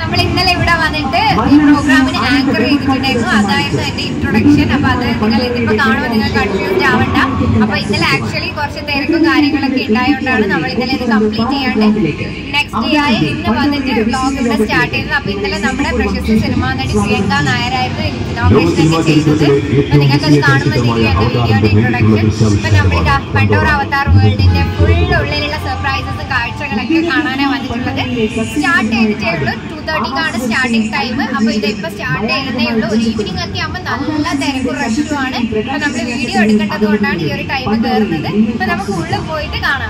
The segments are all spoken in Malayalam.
നമ്മൾ ഇന്നലെ ഇവിടെ വന്നിട്ട് ഈ പ്രോഗ്രാമിന് ആങ്കർ ചെയ്തിട്ടുണ്ടായിരുന്നു അതായിരുന്നു എന്റെ ഇൻട്രൊഡക്ഷൻ അപ്പൊ അത് നിങ്ങൾ ഇതിപ്പോ കാണുമ്പോൾ നിങ്ങൾ കൺഫ്യൂസ്ഡ് ആവണ്ട അപ്പൊ ഇന്നലെ ആക്ച്വലി കുറച്ച് തിരക്കും കാര്യങ്ങളൊക്കെ ഉണ്ടായതുകൊണ്ടാണ് നമ്മൾ ഇന്നലെ ഇത് കംപ്ലീറ്റ് ചെയ്യാണ്ട് നെക്സ്റ്റ് ഡേ ആയി ഇന്ന് വന്നിട്ട് വ്ളോഗ് ഇവിടെ സ്റ്റാർട്ട് ചെയ്തത് അപ്പൊ ഇന്നലെ നമ്മുടെ പ്രശസ്ത സിനിമാ നടി പ്രിയങ്ക നായരായിരുന്നു ഇനോഗ്രേഷൻ ഒക്കെ ചെയ്തത് അപ്പൊ നിങ്ങൾക്ക് അത് കാണുമ്പോൾ തിരികെ എന്റെ വീഡിയോയുടെ ഇൻട്രൊഡക്ഷൻ ഇപ്പൊ നമ്മളിതാ പണ്ടോർ അവതാർ വേൾഡിന്റെ ഫുൾ ഉള്ളിലുള്ള സർപ്രൈസസും കാഴ്ചകളൊക്കെ കാണാനാണ് വന്നിട്ടുള്ളത് സ്റ്റാർട്ട് ചെയ്തിട്ടേ ഉള്ളൂ ടു തേർട്ടിക്കാണ് സ്റ്റാർട്ടിംഗ് ടൈം അപ്പൊ ഇത് ഇപ്പൊ സ്റ്റാർട്ട് ചെയ്യുന്നേ ഉള്ളൂ ഒരു ഈവനിങ് ഒക്കെ ആകുമ്പോൾ നല്ല തിരക്കും റഷും ആണ് അപ്പൊ നമ്മൾ വീഡിയോ എടുക്കേണ്ടത് കൊണ്ടാണ് ഈ ഒരു ടൈം കയറുന്നത് അപ്പൊ നമുക്ക് ഉള്ളിൽ പോയിട്ട് കാണാം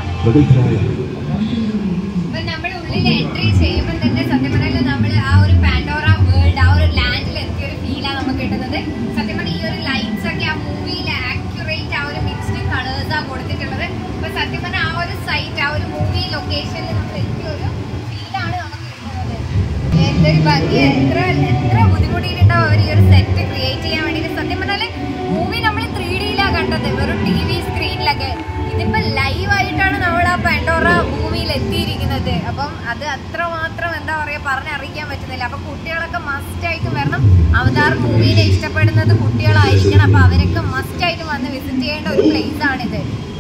അപ്പൊ നമ്മൾ ഉള്ളിൽ എൻട്രി ചെയ്യുമ്പോൾ തന്നെ സത്യം പറഞ്ഞാൽ നമ്മൾ ആ ഒരു പാൻഡോറ വേൾഡ് ആ ഒരു ലാൻഡിൽ എത്തിയ ഒരു ഫീലാണ് നമുക്ക് കിട്ടുന്നത് സത്യം പറഞ്ഞാൽ ഈ ഒരു ലൈറ്റ്സ് ഒക്കെ ആ മൂവിയിൽ ആക്യുറേറ്റ് ആ ഒരു മിക്സ്ഡ് കളേഴ്സ് ആ കൊടുത്തിട്ടുള്ളത് അപ്പൊ സത്യം പറഞ്ഞാൽ ആ ഒരു സൈറ്റ് ആ ഒരു മൂവി ലൊക്കേഷനിൽ നമ്മൾ എത്തിയ ഒരു ഫീലാണ് നമുക്ക് കിട്ടുന്നത് എന്തൊരു ഭംഗി എത്ര എത്ര ബുദ്ധിമുട്ടിയിട്ടുണ്ടാവും അവർ ഈ ഒരു സെറ്റ് ക്രിയേറ്റ് ചെയ്യാൻ വേണ്ടിയിട്ട് സത്യം പറഞ്ഞാല് മൂവി നമ്മൾ ത്രീ ഡിയിലാണ് കണ്ടത് വെറും ടി വി സ്ക്രീനിലൊക്കെ ഇതിപ്പോ ലൈവ് ആയിട്ടാണ് നമ്മൾ ആ പെൻഡോറ മൂവിയിൽ എത്തിയിരിക്കുന്നത് അപ്പം അത് അത്രമാത്രം എന്താ പറയാ പറഞ്ഞറിയിക്കാൻ പറ്റുന്നില്ല അപ്പൊ കുട്ടികളൊക്കെ മസ്റ്റ് ആയിട്ട് വരണം അവതാർ മൂവിനെ ഇഷ്ടപ്പെടുന്നത് കുട്ടികളായിരിക്കണം അപ്പൊ അവരൊക്കെ മസ്റ്റ് ആയിട്ട് വന്ന് വിസിറ്റ് ചെയ്യേണ്ട ഒരു പ്ലേസ് ആണിത്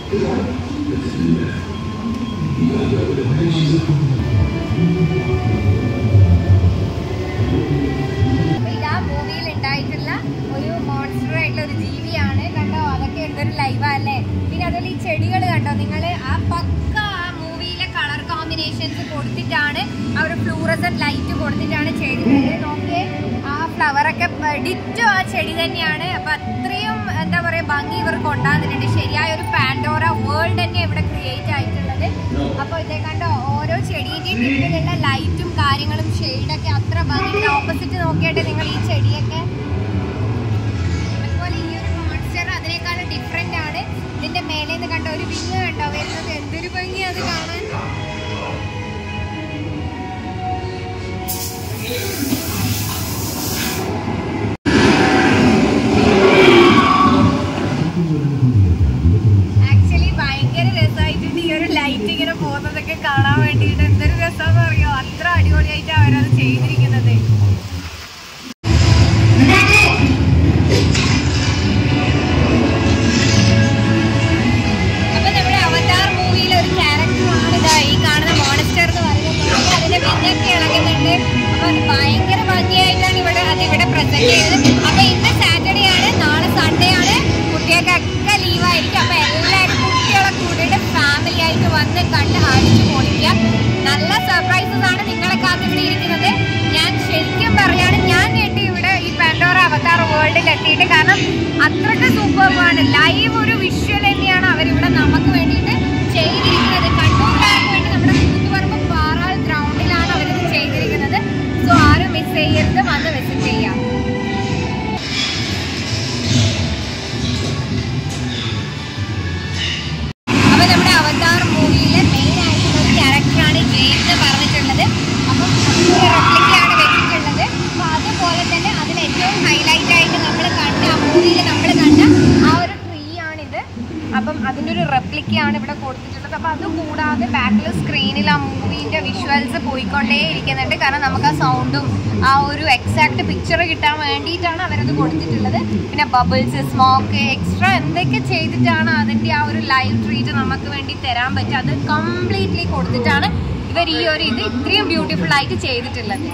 അപ്പൊ ഇതാ മൂവിയിൽ ഉണ്ടായിട്ടുള്ള ഒരു മോൺസ്റ്റർ ആയിട്ടുള്ള ഒരു ജീവിയാണ് കണ്ടോ അതൊക്കെ എന്തൊരു ലൈവാ അല്ലേ പിന്നെ അതുപോലെ ഈ ചെടികൾ കണ്ടോ നിങ്ങൾ ആ പക്ക ആ മൂവിയിലെ കളർ കോമ്പിനേഷൻസ് കൊടുത്തിട്ടാണ് ആ ഒരു ഫ്ലൂറസൻ ലൈറ്റ് കൊടുത്തിട്ടാണ് ചെടികൾ നോക്കിയേ ആ ഫ്ലവർ ഒക്കെ ഡിറ്റോ ആ ചെടി തന്നെയാണ് അപ്പൊ അത്രയും എന്താ പറയാ ഭംഗി ഇവർക്ക് ഉണ്ടാകുന്നുണ്ട് ശരിയായ ഒരു പാൻഡോറ വേൾഡ് തന്നെ ഇവിടെ ക്രിയേറ്റ് ആയിട്ടുള്ളത് അപ്പൊ ഇതേ കണ്ടോ ഓരോ ചെടീന്റെയും ടിപ്പിലുള്ള ലൈറ്റും കാര്യങ്ങളും ഷെയ്ഡൊക്കെ അത്ര ഭംഗി ഓപ്പോസിറ്റ് നോക്കിയിട്ട് നിങ്ങൾ ഈ ചെടിയൊക്കെ അതുപോലെ ഈ ഒരു മോൺസ്റ്റർ അതിനേക്കാളും ഡിഫറെന്റ് ആണ് ഇതിന്റെ മേലെ നിന്ന് കണ്ട ഒരു വിങ് കണ്ടോ വരുന്നത് എന്തൊരു ഭംഗി അത് കാണാൻ ആക്ച്വലി ഭയങ്കര രസമായിട്ടുണ്ട് ഈ ഒരു ലൈറ്റ് ഇങ്ങനെ പോകുന്നതൊക്കെ കാണാൻ വേണ്ടിയിട്ട് എന്തൊരു രസമെന്ന് അറിയോ അത്ര അടിപൊളിയായിട്ട് അവരത് ചെയ്തിരിക്കുന്നത് അപ്പൊ നമ്മുടെ അവതാർ മൂവിയിലെ ഒരു ക്യാരക്ടറാണ് ഇതാ ഈ കാണുന്ന മോണസ്റ്റർ എന്ന് പറയുന്നത് നോക്കി അതിന്റെ വിങ്ങൊക്കെ ഇളകുന്നുണ്ട് അപ്പൊ അത് ഭയങ്കര ഭംഗിയായിട്ടാണ് ഇവിടെ അത് ഇവിടെ പ്രസന്റ് ചെയ്തത് അപ്പൊ ഇന്ന് സാറ്റർഡേ ആണ് നാളെ സൺഡേ ആണ് കുട്ടികൾക്കൊക്കെ ലീവായിരിക്കും അപ്പൊ എല്ലാവരും കുട്ടികളെ കൂട്ടിയിട്ട് ഫാമിലി ആയിട്ട് വന്ന് കണ്ട് അടിച്ചു പൊളിക്കുക നല്ല സർപ്രൈസസ് ആണ് നിങ്ങളെ കാത്തിവിടെ ഇരിക്കുന്നത് ഞാൻ ശരിക്കും പറയാണ് ഞാൻ കേട്ടി ഇവിടെ ഈ പാൻഡോറ അവതാർ വേൾഡിൽ എത്തിയിട്ട് കാരണം അത്രയ്ക്ക് സൂപ്പർബാണ് ലൈവ് ഒരു വിഷ്വൽ തന്നെയാണ് അവരിവിടെ നമുക്ക് വേണ്ടിയിട്ട് ചെയ്തിരിക്കുന്നത് കണ്ണൂർക്കാർക്ക് വേണ്ടി നമ്മുടെ കൂത്തുപറമ്പ് പാറാൾ ഗ്രൗണ്ടിലാണ് അവരിത് ചെയ്തിരിക്കുന്നത് സോ ആരും മിസ് ചെയ്യരുത് വന്ന് വിസിറ്റ് ചെയ്യാം അപ്പൊ നമ്മുടെ അവതാർ മൂവിയിലെ മെയിൻ ആയിട്ടുള്ള ഒരു ക്യാരക്ടറാണ് ജെയിൻ എന്ന് പറഞ്ഞിട്ടുള്ളത് അപ്പം റെപ്ലിക്കയാണ് വെച്ചിട്ടുള്ളത് അപ്പൊ അതുപോലെ തന്നെ അതിൽ ഏറ്റവും ഹൈലൈറ്റ് ആയിട്ട് നമ്മൾ കണ്ട ആ മൂവിയിൽ നമ്മൾ കണ്ട ആ ഒരു ട്രീ ആണിത് അപ്പം അതിൻ്റെ ഒരു റെപ്ലിക്കയാണ് ഇവിടെ കൊടുത്തിട്ടുള്ളത് അപ്പം അത് കൂടാതെ ബാക്കിൽ സ്ക്രീനിൽ ആ മൂവിൻ്റെ വിഷ്വൽസ് പോയിക്കൊണ്ടേ ഇരിക്കുന്നുണ്ട് കാരണം നമുക്ക് ആ സൗണ്ടും ആ ഒരു എക്സാക്ട് പിക്ചർ കിട്ടാൻ വേണ്ടിയിട്ടാണ് അവരത് കൊടുത്തിട്ടുള്ളത് പിന്നെ ബബിൾസ് സ്മോക്ക് എക്സ്ട്രാ എന്തൊക്കെ ചെയ്തിട്ടാണ് അതിൻ്റെ ആ ഒരു ലൈവ് ട്രീറ്റ് നമുക്ക് വേണ്ടി തരാൻ പറ്റുക അത് കംപ്ലീറ്റ്ലി കൊടുത്തിട്ടാണ് ഇവർ ഈ ഒരു ഇത് ഇത്രയും ബ്യൂട്ടിഫുൾ ആയിട്ട് ചെയ്തിട്ടുള്ളത്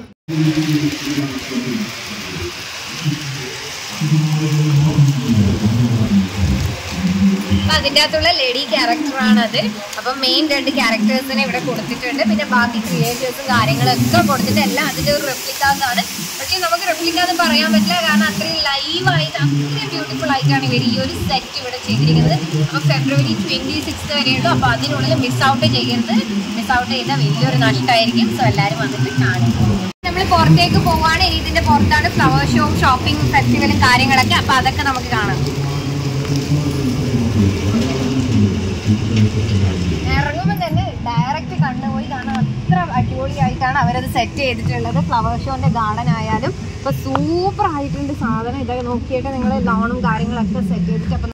അപ്പൊ അതിൻ്റെ അകത്തുള്ള ലേഡി ക്യാരക്ടറാണ് അത് അപ്പം മെയിൻ രണ്ട് ക്യാരക്ടേഴ്സിനെ ഇവിടെ കൊടുത്തിട്ടുണ്ട് പിന്നെ ബാക്കി ക്രിയേറ്റേഴ്സും കാര്യങ്ങളൊക്കെ കൊടുത്തിട്ട് എല്ലാം അതിൻ്റെ ഒരു റെപ്ലിക്കാന്നാണ് പക്ഷേ നമുക്ക് റെപ്ലിക്ക എന്ന് പറയാൻ പറ്റില്ല കാരണം അത്രയും ലൈവായിട്ട് അത്രയും ബ്യൂട്ടിഫുൾ ആയിട്ടാണ് ഇവർ ഈ ഒരു സെറ്റ് ഇവിടെ ചെയ്തിരിക്കുന്നത് അപ്പോൾ ഫെബ്രുവരി ട്വൻറ്റി സിക്സ് വരെയുള്ളൂ അപ്പോൾ അതിനുള്ളിൽ മിസ് ഔട്ട് ചെയ്യരുത് മിസ് ഔട്ട് ചെയ്താൽ വലിയൊരു നഷ്ടമായിരിക്കും സോ എല്ലാവരും വന്നിട്ട് കാണും നമ്മൾ പുറത്തേക്ക് പോവാണ് ഇനി ഇതിന്റെ പുറത്താണ് ഫ്ലവർ ഷോ ഷോപ്പിംഗ് ഫെസ്റ്റിവലും കാര്യങ്ങളൊക്കെ അപ്പൊ അതൊക്കെ നമുക്ക് കാണാം ഇറങ്ങുമ്പോൾ തന്നെ ഡയറക്റ്റ് കണ്ടുപോയി കാണാൻ അത്ര അടിപൊളിയായിട്ടാണ് അവരത് സെറ്റ് ചെയ്തിട്ടുള്ളത് ഫ്ലവർ ഷോന്റെ ഗാർഡൻ ആയാലും ഇപ്പൊ സൂപ്പർ ആയിട്ടുണ്ട് സാധനം ഇതൊക്കെ നോക്കിയിട്ട് നിങ്ങൾ ലോണും കാര്യങ്ങളൊക്കെ സെറ്റ് ചെയ്തിട്ട് അപ്പൊ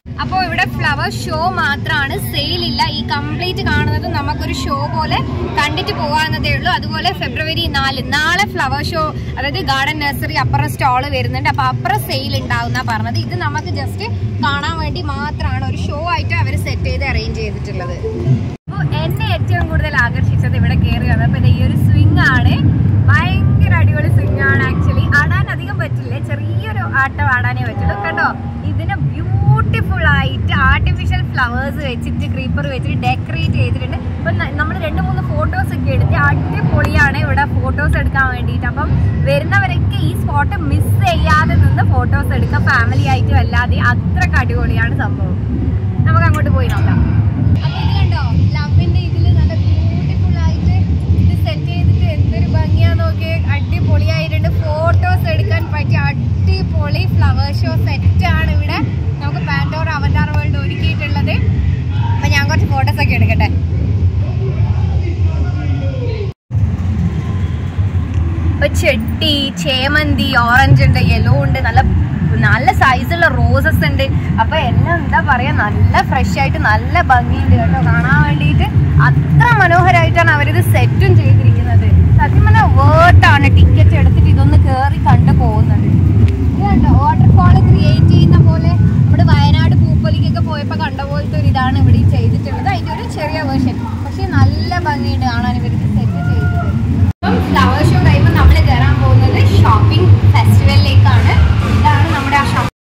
അപ്പോൾ ഇവിടെ ഫ്ലവർ ഷോ മാത്രമാണ് സെയിൽ ഇല്ല ഈ കംപ്ലീറ്റ് കാണുന്നത് നമുക്കൊരു ഷോ പോലെ കണ്ടിട്ട് പോകാവുന്നതേ ഉള്ളൂ അതുപോലെ ഫെബ്രുവരി നാല് നാളെ ഫ്ലവർ ഷോ അതായത് ഗാർഡൻ നഴ്സറി അപ്പുറം സ്റ്റാൾ വരുന്നുണ്ട് അപ്പൊ അപ്പുറം സെയിൽ ഉണ്ടാവുന്ന പറഞ്ഞത് ഇത് നമുക്ക് ജസ്റ്റ് കാണാൻ വേണ്ടി മാത്രമാണ് ഒരു ഷോ ആയിട്ട് അവർ സെറ്റ് ചെയ്ത് അറേഞ്ച് ചെയ്തിട്ടുള്ളത് അപ്പോൾ എന്നെ ഏറ്റവും കൂടുതൽ ആകർഷിച്ചത് ഇവിടെ കയറി വന്നപ്പോൾ ഇത് ഈ ഒരു സ്വിംഗ് ആണ് ഭയങ്കര അടിപൊളി സ്വിംഗ് ആണ് ആക്ച്വലി ആടാൻ അധികം പറ്റില്ല ചെറിയൊരു ആട്ടം ആടാനേ പറ്റുള്ളൂ കേട്ടോ ഇതിന് ബ്യൂട്ടിഫുൾ ആയിട്ട് ആർട്ടിഫിഷ്യൽ ഫ്ലവേഴ്സ് വെച്ചിട്ട് ക്രീപ്പർ വെച്ചിട്ട് ഡെക്കറേറ്റ് ചെയ്തിട്ടുണ്ട് അപ്പം നമ്മൾ രണ്ട് മൂന്ന് ഫോട്ടോസ് ഒക്കെ എടുത്ത് അടിപൊളിയാണ് ഇവിടെ ഫോട്ടോസ് എടുക്കാൻ വേണ്ടിയിട്ട് അപ്പം വരുന്നവരൊക്കെ ഈ സ്പോട്ട് മിസ് ചെയ്യാതെ നിന്ന് ഫോട്ടോസ് എടുക്കാം ഫാമിലി ആയിട്ടും അല്ലാതെ അത്രക്ക് അടിപൊളിയാണ് സംഭവം നമുക്ക് അങ്ങോട്ട് പോയി നോക്കാം അപ്പൊ ഇത് കണ്ടോ ലവിന്റെ ഇതില് നല്ല ബ്യൂട്ടിഫുൾ ആയിട്ട് ഇത് സെറ്റ് ചെയ്തിട്ട് എന്തൊരു ഭംഗിയാ നോക്കിയേ അടിപൊളിയായിട്ടുണ്ട് ഫോട്ടോസ് എടുക്കാൻ പറ്റിയ അടിപൊളി ഫ്ലവർ ഷോ സെറ്റ് ആണ് ഇവിടെ നമുക്ക് പാൻഡോർ അവതാർ വേൾഡ് ഒരുക്കിയിട്ടുള്ളത് അപ്പൊ ഞാൻ കുറച്ച് ഫോട്ടോസ് ഒക്കെ എടുക്കട്ടെ ഇപ്പൊ ചെട്ടി ചേമന്തി ഓറഞ്ച് ഉണ്ട് യെല്ലോ ഉണ്ട് നല്ല നല്ല സൈസുള്ള റോസസ് ഉണ്ട് അപ്പൊ എല്ലാം എന്താ പറയാ നല്ല ഫ്രഷ് ആയിട്ട് നല്ല ഭംഗിയുണ്ട് കേട്ടോ കാണാൻ വേണ്ടിയിട്ട് അത്ര മനോഹരമായിട്ടാണ് അവരിത് സെറ്റും ചെയ്തിരിക്കുന്നത് സത്യം പറഞ്ഞാൽ വേർട്ടാണ് ടിക്കറ്റ് എടുത്തിട്ട് ഇതൊന്ന് കേറി കണ്ടു പോകുന്നത് ഇത് കണ്ടോ വാട്ടർഫാൾ ക്രിയേറ്റ് ചെയ്യുന്ന പോലെ നമ്മുടെ വയനാട് പൂപ്പൊലിക്കൊക്കെ പോയപ്പോൾ കണ്ട പോലത്തെ ഒരു ഇതാണ് ഇവിടെ ഈ ചെയ്തിട്ടുള്ളത് അതിന്റെ ഒരു ചെറിയ വേർഷൻ പക്ഷെ നല്ല ഭംഗിയുണ്ട് കാണാൻ ഇവർക്ക് സെറ്റ് ചെയ്തത് ഇപ്പം ഫ്ലവർ ഷോ കഴിയുമ്പോൾ നമ്മൾ കയറാൻ പോകുന്നത് ഷോപ്പിംഗ് ഫെസ്റ്റിവലിലേക്കാണ് ഇതാണ് നമ്മുടെ ആ ഷോപ്പ്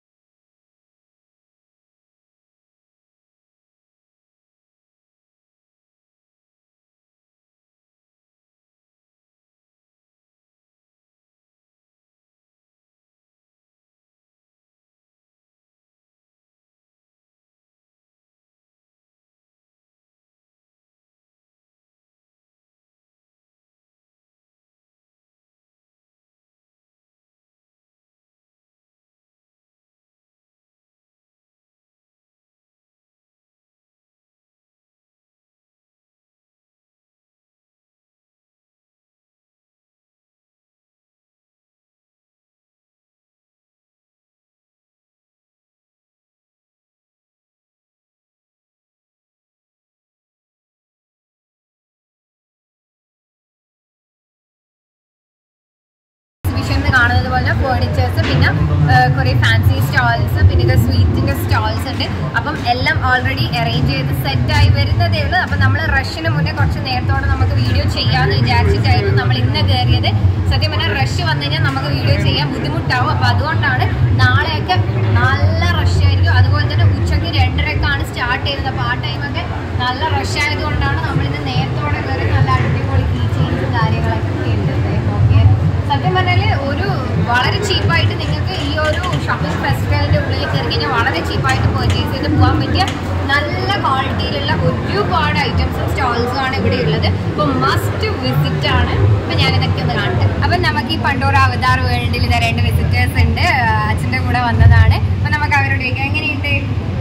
എക്സിബിഷനിൽ കാണുന്നത് പോലെ ഫേർണിച്ചേഴ്സ് പിന്നെ കുറേ ഫാൻസി സ്റ്റാൾസ് പിന്നെ ഇത് സ്വീറ്റിൻ്റെ സ്റ്റാൾസ് ഉണ്ട് അപ്പം എല്ലാം ഓൾറെഡി അറേഞ്ച് ചെയ്ത് സെറ്റായി വരുന്നതേ ഉള്ളൂ അപ്പം നമ്മൾ റഷിന് മുന്നേ കുറച്ച് നേരത്തോടെ നമുക്ക് വീഡിയോ ചെയ്യാമെന്ന് വിചാരിച്ചിട്ടായിരുന്നു നമ്മൾ ഇന്ന് കയറിയത് സത്യം പറഞ്ഞാൽ റഷ് വന്നു കഴിഞ്ഞാൽ നമുക്ക് വീഡിയോ ചെയ്യാൻ ബുദ്ധിമുട്ടാവും അപ്പം അതുകൊണ്ടാണ് നാളെയൊക്കെ നല്ല റഷ് ആയിരിക്കും അതുപോലെ തന്നെ ഉച്ചയ്ക്ക് രണ്ടരക്കാണ് സ്റ്റാർട്ട് ചെയ്തത് അപ്പോൾ ആ ടൈമൊക്കെ നല്ല റഷ് ആയതുകൊണ്ടാണ് നമ്മളിന്ന് നേരത്തോടെ കയറി നല്ല അടിപൊളി കീ ചെയിൻസും കാര്യങ്ങളൊക്കെ ഉണ്ട് ഓക്കെ സത്യം പറഞ്ഞാൽ ഒരു വളരെ ചീപ്പായിട്ട് നിങ്ങൾക്ക് ഈ ഒരു ഷോപ്പിംഗ് ഫെസ്റ്റിവലിൻ്റെ ഉള്ളിൽ കയറി കഴിഞ്ഞാൽ വളരെ ചീപ്പായിട്ട് പർച്ചേസ് ചെയ്ത് പോകാൻ പറ്റിയ നല്ല ക്വാളിറ്റിയിലുള്ള ഒരുപാട് ഐറ്റംസും സ്റ്റോൾസും ആണ് ഇവിടെ ഉള്ളത് അപ്പോൾ മസ്റ്റ് വിസിറ്റ് ആണ് അപ്പോൾ ഞാനിതൊക്കെ ഒന്ന് കാണട്ടെ അപ്പം നമുക്ക് ഈ പണ്ടോറ അവതാർ വേൾഡിൽ ഇതാ രണ്ട് വിസിറ്റേഴ്സ് ഉണ്ട് അച്ഛൻ്റെ കൂടെ വന്നതാണ് അപ്പം നമുക്ക് അവരോട് ചോദിക്കാം എങ്ങനെയുണ്ട്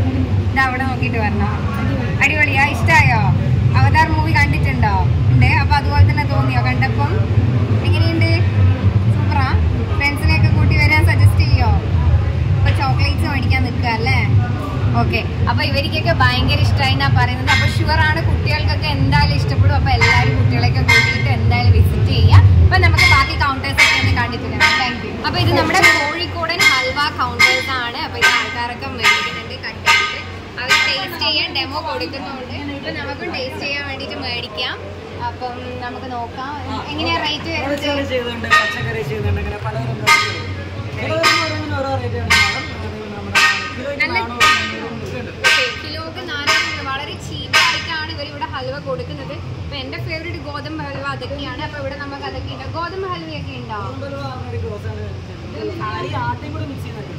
ഇതാ അവിടെ നോക്കിയിട്ട് വരണോ അടിപൊളിയാ ഇഷ്ടമായോ അവതാർ മൂവി കണ്ടിട്ടുണ്ടോ ഉണ്ട് അപ്പോൾ അതുപോലെ തന്നെ തോന്നിയോ കണ്ടപ്പം എങ്ങനെയുണ്ട് സൂപ്പറാ ഫ്രണ്ട്സിനെയൊക്കെ കൂട്ടി വരാൻ സജസ്റ്റ് ചെയ്യോ ഇപ്പൊ ചോക്ലേറ്റ്സ് മേടിക്കാൻ നിൽക്കുക അല്ലേ ഓക്കെ അപ്പൊ ഇവർക്കൊക്കെ ഭയങ്കര ഇഷ്ടമായി എന്നാ പറയുന്നത് അപ്പൊ ഷുവർ ആണ് കുട്ടികൾക്കൊക്കെ എന്തായാലും ഇഷ്ടപ്പെടും അപ്പൊ എല്ലാവരും കുട്ടികളെയൊക്കെ കൂട്ടിയിട്ട് എന്തായാലും വിസിറ്റ് ചെയ്യാം അപ്പൊ നമുക്ക് ബാക്കി കൗണ്ടേഴ്സ് ഒക്കെ ഒന്ന് കണ്ടിട്ട് വരാം താങ്ക് യു അപ്പൊ ഇത് നമ്മുടെ കോഴിക്കോടൻ ഹൽവ കൗണ്ടേഴ്സ് ആണ് അപ്പൊ ഇത് ആൾക്കാരൊക്കെ മേടിക്കുന്നുണ്ട് കണ്ടിട്ട് അവർ ടേസ്റ്റ് ചെയ്യാൻ ഡെമോ കൊടുക്കുന്നുണ്ട് അപ്പൊ നമുക്കും ടേസ്റ്റ് ചെയ്യാൻ വേണ്ടിയിട്ട് മേടിക്കാം അപ്പം നമുക്ക് നോക്കാം എങ്ങനെയാ റേറ്റ് വരുന്നത് പച്ചക്കറി ചെയ്തുണ്ട് പച്ചക്കറി ചെയ്തുണ്ട് അങ്ങനെ പലതരം റേറ്റുകൾ. ചിലവർക്ക് ഓരോന്നിനും ഓരോ റേറ്റാണ് മാഡം. അത് നമ്മുടെ കിലോയ്ക്ക് നല്ല- നാനൂറ് അഞ്ഞൂറ് ഒക്കെ ഉണ്ട്. ഓക്കേ, കിലോക്ക് നാനൂറ് വളരെ ചീപ്പായിട്ടാണ് ഇവർ ഇവിടെ ഹൽവ കൊടുക്കുന്നത് അപ്പൊ എന്റെ ഫേവറേറ്റ് ഗോതമ്പ് ഹൽവ അതൊക്കെയാണ് അപ്പൊ ഇവിടെ നമുക്ക് അതൊക്കെ ഉണ്ട് ഗോതമ്പ് ഹൽവയൊക്കെ ഉണ്ടോ അതുകൊണ്ടൊരു അങ്ങനെയൊരു ഗ്രോസാണ് ചെയ്യുന്നത്. അരി ആട്ടിയും കൂടി മിക്സ് ചെയ്യുന്നൊക്കെ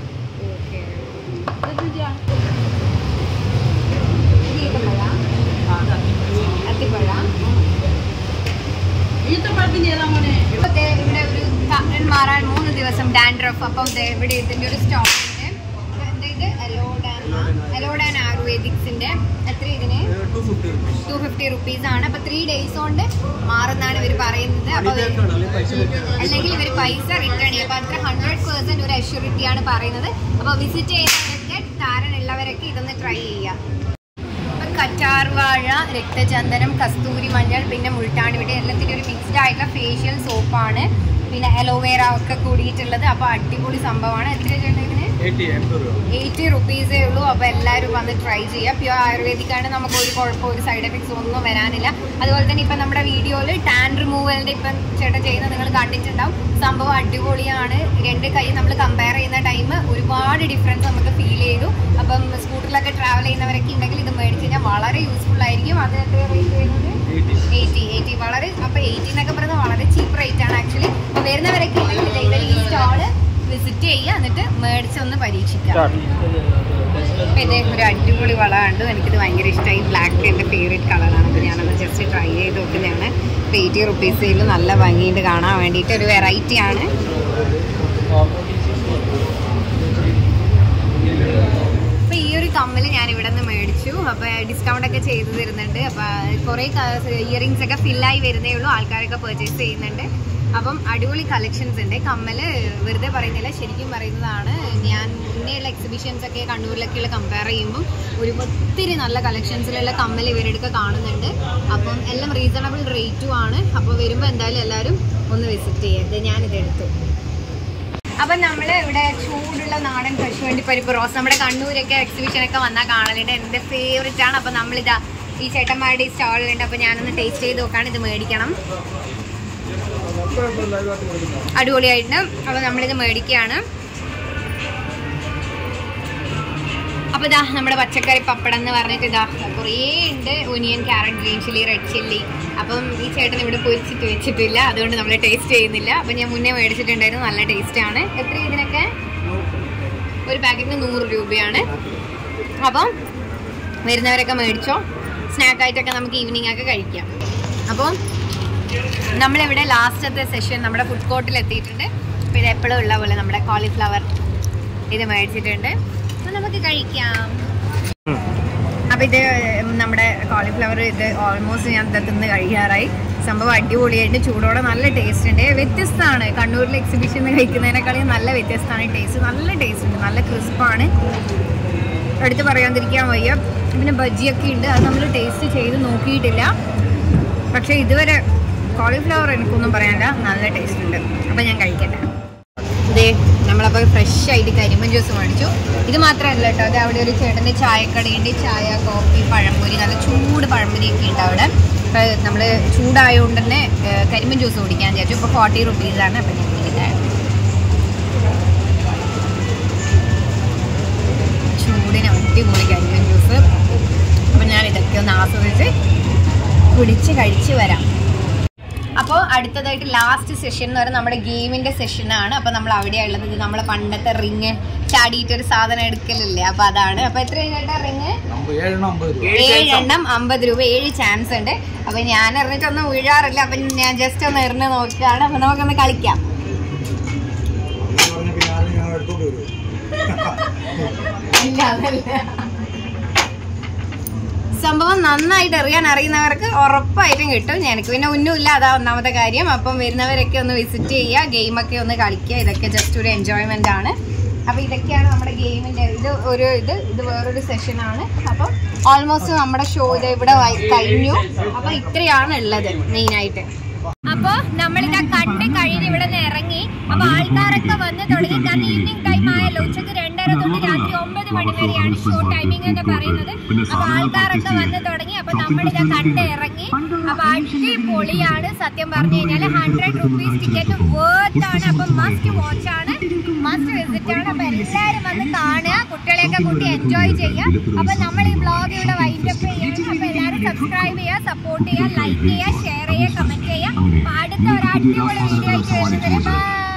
ആ, അത് അത്തിപ്പഴം. അത്തിപ്പഴ ഇപ്പൊ ദേ ഇവിടെ ഒരു കണ്ണൻ മാറാൻ മൂന്ന് ദിവസം ഡാൻഡ്രഫ് അപ്പം ദേ ഇവിടെ ഇതിന്റെ ഒരു സ്റ്റോക്ക് ഉണ്ട് ഇത് എലോഡാൻ എലോഡാൻ ആയുർവേദിക്സിന്റെ എത്ര ഇതിന് ഒരു 250 rupees. ടു ഫിഫ്റ്റി റുപ്പീസ് ആണ് അപ്പൊ ത്രീ ഡേയ്സ് കൊണ്ട് മാറുന്നാണ് ഇവർ പറയുന്നത് അപ്പൊ ഇത് കേട്ടോ, അല്ലെങ്കിൽ പൈസ കിട്ടും. അല്ലെങ്കിൽ ഇവർ പൈസ റിട്ടേൺ ചെയ്യും അപ്പൊ അത്ര ഹൺഡ്രഡ് പെർസെന്റ് ഒരു അഷ്യൂരിറ്റി ആണ് പറയുന്നത് അപ്പൊ വിസിറ്റ് ചെയ്യുന്നവരൊക്കെ താരനുള്ള വരുന്നവരൊക്കെ ഇതൊന്ന് ട്രൈ ചെയ്യാം ഇപ്പം കറ്റാർ വാഴ രക്തചന്ദനം കസ്തൂരി മഞ്ഞൾ പിന്നെ മുൾട്ടാണിവിടെ എല്ലാത്തിൻ്റെ ഒരു മിക്സ്ഡ് ആയിട്ടുള്ള ഫേഷ്യൽ സോപ്പാണ് പിന്നെ അലോവേറ ഒക്കെ കൂടിയിട്ടുള്ളത് അപ്പോൾ അടിപൊളി സംഭവമാണ് എത്ര ചേട്ടാ ഇതിന് എയ്റ്റി റുപ്പീസേ ഉള്ളൂ അപ്പോൾ എല്ലാവരും വന്ന് ട്രൈ ചെയ്യുക പ്യുവർ ആയുർവേദിക്കാണ് നമുക്ക് ഒരു കുഴപ്പം ഒരു സൈഡ് എഫക്ട്സ് ഒന്നും വരാനില്ല അതുപോലെ തന്നെ ഇപ്പം നമ്മുടെ വീഡിയോയിൽ ടാൻ റിമൂവലിൻ്റെ ഇപ്പം ചേട്ടൻ ചെയ്യുന്നത് നിങ്ങൾ കണ്ടിട്ടുണ്ടാവും സംഭവം അടിപൊളിയാണ് രണ്ട് കൈ നമ്മൾ കമ്പയർ ചെയ്യുന്ന ടൈം ഒരുപാട് ഡിഫറൻസ് നമുക്ക് ഫീൽ ചെയ്തു അപ്പം സ്കൂട്ടറിലൊക്കെ ട്രാവൽ ചെയ്യുന്നവരൊക്കെ ഉണ്ടെങ്കിൽ ഇത് മേടിച്ച് കഴിഞ്ഞാൽ വളരെ യൂസ്ഫുൾ ആയിരിക്കും അത് എത്ര റേറ്റ് വരുന്നത് എയ്റ്റി എയ്റ്റി വളരെ അപ്പോൾ എയ്റ്റി എന്നൊക്കെ പറയുന്നത് വളരെ ചീപ്പ് റേറ്റ് ആണ് ആക്ച്വലി അപ്പോൾ വരുന്നവരൊക്കെ ഉണ്ടെങ്കിൽ ഇവർ ഈ സ്റ്റാള് വിസിറ്റ് ചെയ്യുക എന്നിട്ട് മേടിച്ചൊന്ന് പരീക്ഷിക്കാം അപ്പോൾ ഇതേ ഒരു അടിപൊളി വള കണ്ടു എനിക്കിത് ഭയങ്കര ഇഷ്ടമായി ബ്ലാക്ക് എൻ്റെ ഫേവറേറ്റ് കളറാണ് അപ്പോൾ ഞാനത് ജസ്റ്റ് ട്രൈ ചെയ്ത് നോക്കുന്നതാണ് അപ്പോൾ എയ്റ്റി റുപ്പീസിൽ നല്ല ഭംഗിയുണ്ട് കാണാൻ വേണ്ടിയിട്ട് ഒരു വെറൈറ്റി ആണ് അപ്പോൾ ഈ ഒരു കമ്മൽ ഞാൻ ഇവിടെ നിന്ന് മേടിച്ചു അപ്പോൾ ഡിസ്കൗണ്ട് ഒക്കെ ചെയ്തു തരുന്നുണ്ട് അപ്പോൾ കുറേ ഇയറിങ്സ് ഒക്കെ ഫില്ലായി വരുന്നേ ഉള്ളൂ ആൾക്കാരൊക്കെ പർച്ചേസ് ചെയ്യുന്നുണ്ട് അപ്പം അടിപൊളി കളക്ഷൻസ് ഉണ്ട് കമ്മൽ വെറുതെ പറയുന്നില്ല ശരിക്കും പറയുന്നതാണ് ഞാൻ മുന്നേയുള്ള എക്സിബിഷൻസ് ഒക്കെ കണ്ണൂരിലൊക്കെയുള്ള കമ്പയർ ചെയ്യുമ്പം ഒരു ഒത്തിരി നല്ല കളക്ഷൻസിലുള്ള കമ്മൽ ഇവരെടുക്കെ കാണുന്നുണ്ട് അപ്പം എല്ലാം റീസണബിൾ റേറ്റും ആണ് അപ്പോൾ വരുമ്പോൾ എന്തായാലും എല്ലാവരും ഒന്ന് വിസിറ്റ് ചെയ്യരുത് ഞാനിത് എടുത്തു അപ്പം നമ്മൾ ഇവിടെ ചൂടുള്ള നാടൻ കശുവണ്ടി പരിപ്പ് റോസ് നമ്മുടെ കണ്ണൂരൊക്കെ എക്സിബിഷനൊക്കെ വന്നാൽ കാണലുണ്ട് എൻ്റെ ഫേവറേറ്റ് ആണ് അപ്പം നമ്മളിതാ ഈ ചേട്ടന്മാരുടെ ഈ സ്റ്റാളിലുണ്ട് അപ്പോൾ ഞാനൊന്ന് ടേസ്റ്റ് ചെയ്ത് നോക്കാണ് ഇത് മേടിക്കണം അടിപൊളിയായിട്ട് അപ്പോൾ നമ്മളിത് മേടിക്കുകയാണ് അപ്പോൾ ഇതാ നമ്മുടെ പച്ചക്കറി പപ്പടം എന്ന് പറഞ്ഞിട്ട് ഇതാ കുറേ ഉണ്ട് onion carrot green chilli red chilli അപ്പം ഈ ചേട്ടൻ ഇവിടെ പൊരിച്ചിട്ട് വെച്ചിട്ടില്ല അതുകൊണ്ട് നമ്മൾ ടേസ്റ്റ് ചെയ്യുന്നില്ല അപ്പം ഞാൻ മുന്നേ മേടിച്ചിട്ടുണ്ടായിരുന്നു നല്ല ടേസ്റ്റ് ആണ് എത്ര ഇതിനൊക്കെ ഒരു പാക്കറ്റിന് നൂറ് രൂപയാണ് അപ്പം വരുന്നവരൊക്കെ മേടിച്ചോ സ്നാക്കായിട്ടൊക്കെ നമുക്ക് ഈവനിങ് ഒക്കെ കഴിക്കാം അപ്പോൾ നമ്മളിവിടെ ലാസ്റ്റത്തെ സെഷൻ നമ്മുടെ ഫുഡ് കോർട്ടിൽ എത്തിയിട്ടുണ്ട് അപ്പോൾ ഇത് എപ്പോഴും ഉള്ള പോലെ നമ്മുടെ കോളിഫ്ലവർ ഇത് മേടിച്ചിട്ടുണ്ട് അപ്പോൾ നമുക്ക് കഴിക്കാം അപ്പോൾ ഇത് നമ്മുടെ കോളിഫ്ലവർ ഇത് ഓൾമോസ്റ്റ് ഞാൻ ഇത് തിന്ന് കഴിയാറായി സംഭവം അടിപൊളിയായിട്ട് ചൂടോടെ നല്ല ടേസ്റ്റ് ഉണ്ട് വ്യത്യസ്തമാണ് കണ്ണൂരിലെ എക്സിബിഷനിൽ കഴിക്കുന്നതിനേക്കാളും നല്ല വ്യത്യസ്തമാണ് ടേസ്റ്റ് നല്ല ടേസ്റ്റ് ഉണ്ട് നല്ല ക്രിസ്പാണ് എടുത്ത് പറയാതിരിക്കാൻ വയ്യ പിന്നെ ബജ്ജിയൊക്കെ ഉണ്ട് അത് നമ്മൾ ടേസ്റ്റ് ചെയ്ത് നോക്കിയിട്ടില്ല പക്ഷേ ഇതുവരെ കോളിഫ്ലവർ എനിക്കൊന്നും പറയാനില്ല നല്ല ടേസ്റ്റ് ഉണ്ട് അപ്പോൾ ഞാൻ കഴിക്കട്ടെ ഇതേ നമ്മളപ്പോൾ ഫ്രഷ് ആയിട്ട് കരിമ്പൻ ജ്യൂസ് മേടിച്ചു ഇത് മാത്രമല്ല കേട്ടോ അത് അവിടെ ഒരു ചേട്ടൻ്റെ ചായക്കടയുണ്ട് ചായ കോഫി പഴംപൊരി നല്ല ചൂട് പഴംപൊരിയൊക്കെ ഉണ്ട് അവിടെ അപ്പോൾ നമ്മൾ ചൂടായതുകൊണ്ട് തന്നെ ഏഹ്, കരിമ്പൻ ജ്യൂസ് കുടിക്കാൻ വിചാരിച്ചു ഇപ്പോൾ ഫോർട്ടി റുപ്പീസാണ് അപ്പോൾ ഞാൻ ഇതാണ് ചൂടിന് അടിപൊളി കരിമ്പൻ ജ്യൂസ് അപ്പോൾ ഞാൻ ഇതൊക്കെ ഒന്ന് ആസ്വദിച്ച് കുടിച്ച് കഴിച്ച് വരാം അപ്പോൾ അടുത്തതായിട്ട് ലാസ്റ്റ് സെഷൻ എന്ന് പറയുന്നത് നമ്മുടെ ഗെയിമിന്റെ സെഷനാണ് അപ്പോൾ നമ്മൾ അവിടെയാണ് ഉള്ളത് ഇത് നമ്മളെ പണ്ടത്തെ റിങ് ചാടിയിട്ട് ഒരു സാധനം എടുക്കലില്ലേ അപ്പോൾ അതാണ് അപ്പോൾ എത്ര ചേട്ടാ റിങ് ഏഴെണ്ണം അമ്പത് രൂപ ഏഴ് ചാൻസ് ഉണ്ട് അപ്പോൾ ഞാൻ എറിഞ്ഞിട്ടൊന്നും വീഴാറില്ല അപ്പം ഞാൻ ജസ്റ്റ് ഒന്ന് എറിഞ്ഞ് നോക്കുകയാണ് അപ്പോൾ നമുക്കൊന്ന് കളിക്കാം ഇല്ല അതല്ല സംഭവം നന്നായിട്ട് എറിയാൻ അറിയുന്നവർക്ക് ഉറപ്പായിട്ടും കിട്ടും എനിക്ക് പിന്നെ ഒന്നുമില്ല അതാ ഒന്നാമത്തെ കാര്യം അപ്പം വരുന്നവരൊക്കെ ഒന്ന് വിസിറ്റ് ചെയ്യുക ഗെയിമൊക്കെ ഒന്ന് കളിക്കുക ഇതൊക്കെ ജസ്റ്റ് ഒരു എൻജോയ്മെന്റ് ആണ് അപ്പോൾ ഇതൊക്കെയാണ് നമ്മുടെ ഗെയിമിന്റെ ഇത് ഒരു ഇത് ഇത് വേറൊരു സെഷനാണ് അപ്പം ഓൾമോസ്റ്റ് നമ്മുടെ ഷോ ഇത് ഇവിടെ വൈ- കഴിഞ്ഞു അപ്പോൾ ഇത്രയാണ് ഉള്ളത് മെയിനായിട്ട് അപ്പോ നമ്മളിതാ കണ്ട് കഴിഞ്ഞ് ഇവിടെ നിന്ന് ഇറങ്ങി അപ്പൊ ആൾക്കാരൊക്കെ വന്ന് തുടങ്ങി കാരണം ഈവനിങ് ടൈം ആയല്ലോ ഉച്ചക്ക് രണ്ടര തൊട്ട് രാത്രി ഒമ്പത് മണി വരെയാണ് ഷോ ടൈമിംഗ് എന്ന് പറയുന്നത് അപ്പൊ ആൾക്കാരൊക്കെ വന്ന് തുടങ്ങി അപ്പൊ നമ്മളിതാ കണ്ട് ഇറങ്ങി അപ്പൊ അടിപൊളിയാണ് സത്യം പറഞ്ഞു കഴിഞ്ഞാൽ ഹൺഡ്രഡ് റുപ്പീസ് ടിക്കറ്റ് വേർത്ത് ആണ് അപ്പൊ മസ്റ്റ് വാച്ച് ആണ് മസ്റ്റ് വിസിറ്റ് ആണ് അപ്പൊ എല്ലാരും വന്ന് കാണുക കുട്ടികളെയൊക്കെ കൂട്ടി എൻജോയ് ചെയ്യുക അപ്പൊ നമ്മൾ ഈ വ്ളോഗ് ഇവിടെ വൈൻഡപ്പ് ചെയ്യണം അപ്പൊ എല്ലാവരും സബ്സ്ക്രൈബ് ചെയ്യുക സപ്പോർട്ട് ചെയ്യുക ലൈക്ക് ചെയ്യുക ഷെയർ ചെയ്യുക കമന്റ് ചെയ്യുക അപ്പൊ അടുത്ത ഒരു അടിപൊളി വീഡിയോ ആയിട്ട് വരുന്നത് ബൈ